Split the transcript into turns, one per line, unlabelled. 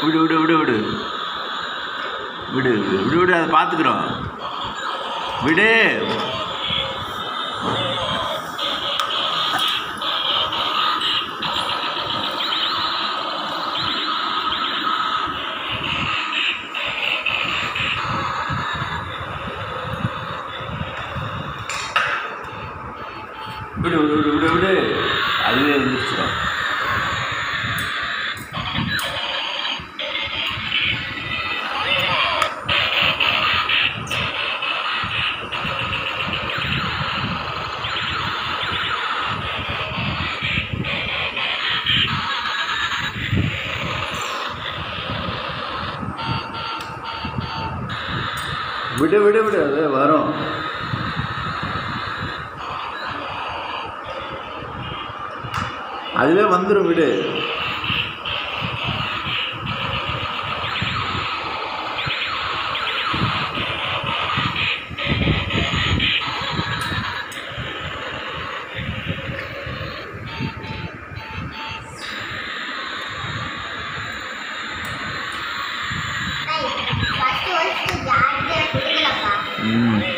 விடு விடு விடு விடு விடு விடு விடு விடு அதை பார்த்துக்குறோம் விடு விடு விடு விடு விடு விடு அதுவே வந்துருச்சிடும் விடு விடு விடு அது வரும் அதுவே வந்துடும் விடு
ஃபர்ஸ்ட் ஒன்ஸ் ஜாலியாக கொடுக்கலப்பா
ம்